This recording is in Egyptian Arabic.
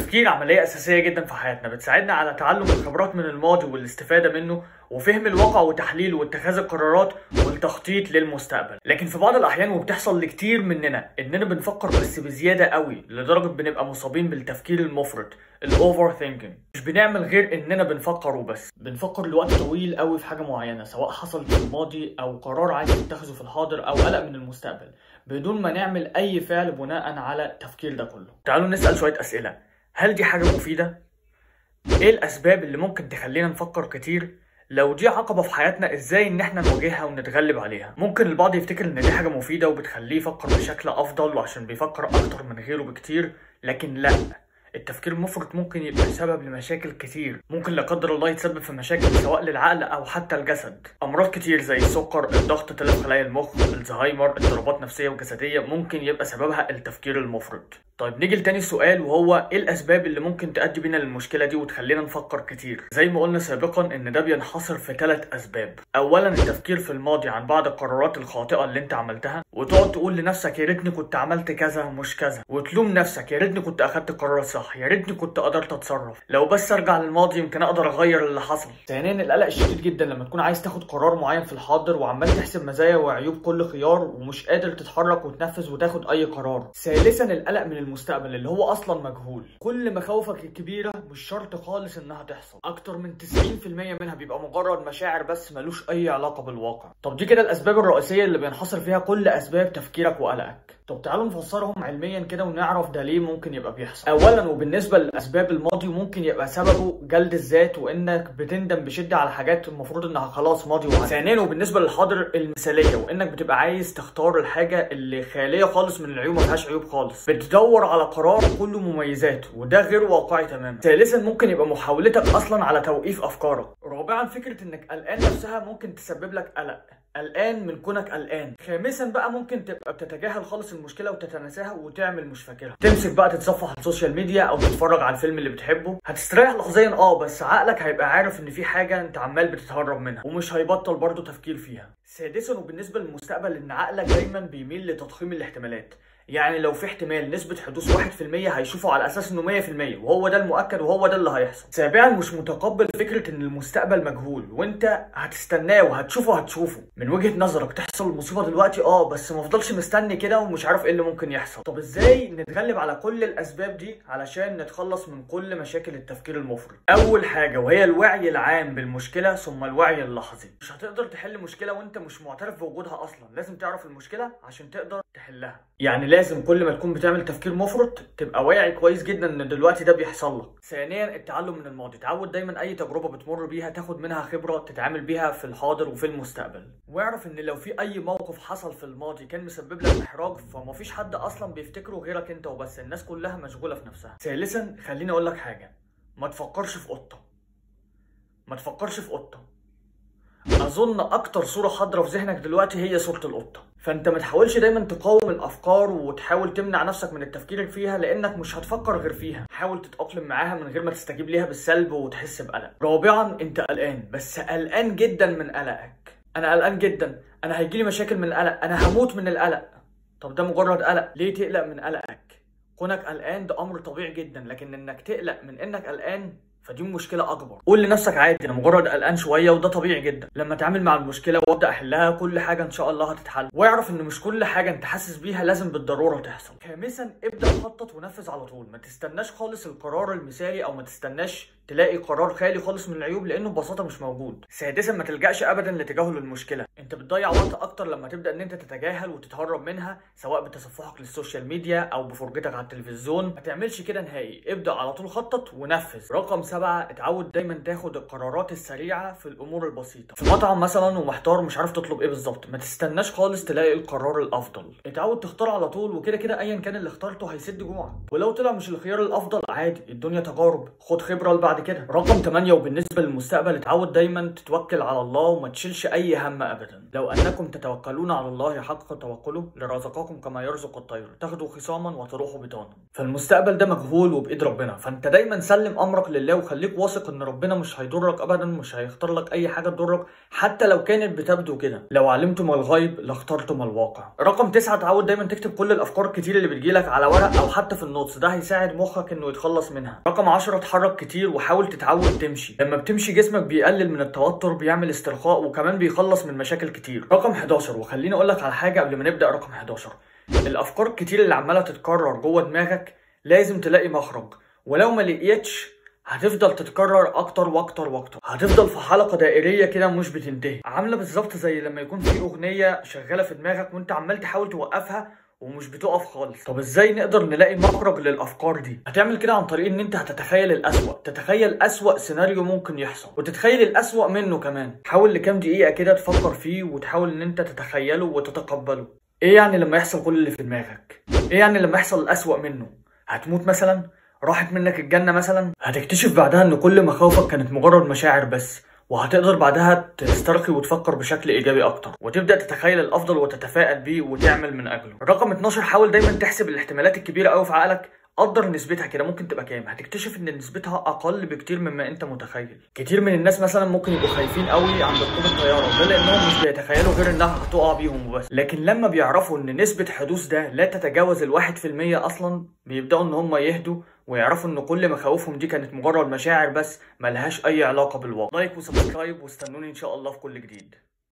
التفكير عملية أساسية جدا في حياتنا بتساعدنا على تعلم الخبرات من الماضي والاستفادة منه وفهم الواقع وتحليله واتخاذ القرارات والتخطيط للمستقبل لكن في بعض الأحيان وبتحصل لكتير مننا إننا بنفكر بس بزيادة قوي لدرجة بنبقى مصابين بالتفكير المفرط الاوفر ثينكينج مش بنعمل غير اننا بنفكر وبس بنفكر لوقت طويل قوي في حاجه معينه سواء حصلت في الماضي او قرار عايز تتخذه في الحاضر او قلق من المستقبل بدون ما نعمل اي فعل بناء على التفكير ده كله تعالوا نسال شويه اسئله هل دي حاجه مفيده ايه الاسباب اللي ممكن تخلينا نفكر كتير لو دي عقبة في حياتنا ازاي ان احنا نواجهها ونتغلب عليها ممكن البعض يفتكر ان دي حاجة مفيدة وبتخليه يفكر بشكل افضل وعشان بيفكر اكتر من غيره بكتير لكن لا التفكير المفرط ممكن يبقى سبب لمشاكل كتير ممكن لا قدر الله يتسبب في مشاكل سواء للعقل او حتى الجسد امراض كتير زي السكر الضغط تلف خلايا المخ الزهايمر اضطرابات نفسيه وجسديه ممكن يبقى سببها التفكير المفرط طيب نيجي لتاني سؤال وهو ايه الاسباب اللي ممكن تؤدي بينا للمشكله دي وتخلينا نفكر كتير زي ما قلنا سابقا ان ده بينحصر في ثلاث اسباب اولا التفكير في الماضي عن بعض القرارات الخاطئه اللي انت عملتها وتقعد تقول لنفسك يا ريتني كنت عملت كذا مش كذا وتلوم نفسك يا ريتني كنت اخدت القرار الصح يا ريتني كنت قدرت اتصرف لو بس ارجع للماضي يمكن اقدر اغير اللي حصل ثانيا القلق الشديد جدا لما تكون عايز تاخد قرار معين في الحاضر وعمال تحسب مزايا وعيوب كل خيار ومش قادر تتحرك وتنفذ وتاخد اي قرار ثالثا القلق من المستقبل اللي هو اصلا مجهول كل مخاوفك الكبيره مش شرط خالص انها تحصل اكتر من 90% منها بيبقى مجرد مشاعر بس ملوش اي علاقه بالواقع طب دي كده الاسباب الرئيسيه اللي بينحصر فيها كل اسباب تفكيرك وقلقك طب تعالوا نفسرهم علميا كده ونعرف ده ليه ممكن يبقى بيحصل اولا وبالنسبه لاسباب الماضي ممكن يبقى سببه جلد الذات وانك بتندم بشده على حاجات المفروض انها خلاص ماضي وعدى ثانيا وبالنسبه للحاضر المثاليه وانك بتبقى عايز تختار الحاجه اللي خاليه خالص من العيوب ما فيهاش عيوب خالص بتدور على قرار كله مميزات وده غير واقعي تماما ثالثا ممكن يبقى محاولتك اصلا على توقيف افكارك رابعا فكره انك قلقان نفسها ممكن تسبب لك قلق قلقان من كونك قلقان خامسا بقى ممكن تبقى بتتجاهل خالص المشكله وتتناساها وتعمل مش فاكرها تمسك بقى تتصفح على السوشيال ميديا او تتفرج على الفيلم اللي بتحبه هتستريح لحظيا اه بس عقلك هيبقى عارف ان في حاجه انت عمال بتتهرب منها ومش هيبطل برضه تفكير فيها سادسا وبالنسبه للمستقبل ان عقلك دايما بيميل لتضخيم الاحتمالات يعني لو في احتمال نسبة حدوث 1% هيشوفه على اساس انه 100% وهو ده المؤكد وهو ده اللي هيحصل. سابعا مش متقبل فكرة ان المستقبل مجهول وانت هتستناه وهتشوفه هتشوفه. من وجهة نظرك تحصل المصيبة دلوقتي اه بس ما افضلش مستني كده ومش عارف ايه اللي ممكن يحصل. طب ازاي نتغلب على كل الاسباب دي علشان نتخلص من كل مشاكل التفكير المفرط؟ اول حاجة وهي الوعي العام بالمشكلة ثم الوعي اللحظي. مش هتقدر تحل مشكلة وانت مش معترف بوجودها اصلا، لازم تعرف المشكلة عشان تقدر تحلها. يعني لازم كل ما تكون بتعمل تفكير مفرط تبقى واعي كويس جدا ان دلوقتي ده بيحصل لك ثانيا التعلم من الماضي تعود دايما اي تجربه بتمر بيها تاخد منها خبره تتعامل بيها في الحاضر وفي المستقبل واعرف ان لو في اي موقف حصل في الماضي كان مسبب لك احراج فمفيش حد اصلا بيفتكره غيرك انت وبس الناس كلها مشغوله في نفسها ثالثا خليني اقول لك حاجه ما تفكرش في قطه ما تفكرش في قطه اظن اكتر صوره حاضره في ذهنك دلوقتي هي صوره القطه فانت ما تحاولش دايما تقاوم الافكار وتحاول تمنع نفسك من التفكير فيها لانك مش هتفكر غير فيها حاول تتاقلم معاها من غير ما تستجيب ليها بالسلب وتحس بقلق رابعا انت قلقان بس قلقان جدا من قلقك انا قلقان جدا انا هيجيلي مشاكل من القلق انا هموت من القلق طب ده مجرد قلق ليه تقلق من قلقك كونك قلقان ده امر طبيعي جدا لكن انك تقلق من انك قلقان فدي مشكله اكبر قول لنفسك عادي انا مجرد قلقان شويه وده طبيعي جدا لما اتعامل مع المشكله وابدا احلها كل حاجه ان شاء الله هتتحل واعرف ان مش كل حاجه انت حاسس بيها لازم بالضروره تحصل خامسا ابدا خطط ونفذ على طول ما تستناش خالص القرار المثالي او ما تستناش تلاقي قرار خالي خالص من العيوب لانه ببساطه مش موجود سادسا ما تلجاش ابدا لتجاهل المشكله انت بتضيع وقت اكتر لما تبدا ان انت تتجاهل وتتهرب منها سواء بتصفحك للسوشيال ميديا او بفرجتك على التلفزيون ما تعملش كده نهائي ابدا على طول خطط ونفذ رقم سبعة اتعود دايما تاخد القرارات السريعه في الامور البسيطه في مطعم مثلا ومحتار مش عارف تطلب ايه بالظبط ما تستناش خالص تلاقي القرار الافضل اتعود تختار على طول وكده كده ايا كان اللي اخترته هيسد جوعك ولو طلع مش الخيار الافضل عادي الدنيا تجارب خد خبره لبعد كده رقم 8 وبالنسبه للمستقبل اتعود دايما تتوكل على الله وما تشيلش اي هم ابدا لو انكم تتوكلون على الله حق توكله لرزقكم كما يرزق الطير تاخدوا خصاما وتروحوا بطانا فالمستقبل ده مجهول وبايد ربنا فانت دايما سلم امرك لله وخليك واثق ان ربنا مش هيضرك ابدا مش هيختار لك اي حاجه تضرك حتى لو كانت بتبدو كده لو علمتم الغيب لاخترتم الواقع رقم تسعة تعود دايما تكتب كل الافكار الكتير اللي بتجيلك على ورق او حتى في النوتس ده هيساعد مخك انه يتخلص منها رقم 10 اتحرك كتير وحاول تتعود تمشي لما بتمشي جسمك بيقلل من التوتر بيعمل استرخاء وكمان بيخلص من مشاكل كتير رقم 11 وخليني اقول لك على حاجه قبل ما نبدا رقم 11 الافكار الكتير اللي عماله تتكرر جوه دماغك لازم تلاقي مخرج ولو ما لقيتش هتفضل تتكرر اكتر واكتر واكتر هتفضل في حلقه دائريه كده مش بتنتهي عامله بالظبط زي لما يكون في اغنيه شغاله في دماغك وانت عمال تحاول توقفها ومش بتقف خالص طب ازاي نقدر نلاقي مخرج للافكار دي هتعمل كده عن طريق ان انت هتتخيل الاسوأ تتخيل اسوأ سيناريو ممكن يحصل وتتخيل الاسوأ منه كمان حاول لكام دقيقه كده تفكر فيه وتحاول ان انت تتخيله وتتقبله ايه يعني لما يحصل كل اللي في دماغك ايه يعني لما يحصل الاسوأ منه هتموت مثلا راحت منك الجنة مثلا هتكتشف بعدها ان كل مخاوفك كانت مجرد مشاعر بس وهتقدر بعدها تسترخي وتفكر بشكل ايجابي اكتر وتبدا تتخيل الافضل وتتفائل بيه وتعمل من اجله رقم 12 حاول دايما تحسب الاحتمالات الكبيره قوي في عقلك قدر نسبتها كده ممكن تبقى كام هتكتشف ان نسبتها اقل بكتير مما انت متخيل كتير من الناس مثلا ممكن يبقوا خايفين قوي عند ركوب الطياره وده لانهم مش بيتخيلوا غير انها هتقع بيهم وبس لكن لما بيعرفوا ان نسبه حدوث ده لا تتجاوز الواحد في المية اصلا بيبداوا ان هم يهدوا ويعرفوا ان كل مخاوفهم دي كانت مجرد مشاعر بس ملهاش اي علاقه بالواقع لايك وسبسكرايب واستنوني ان شاء الله في كل جديد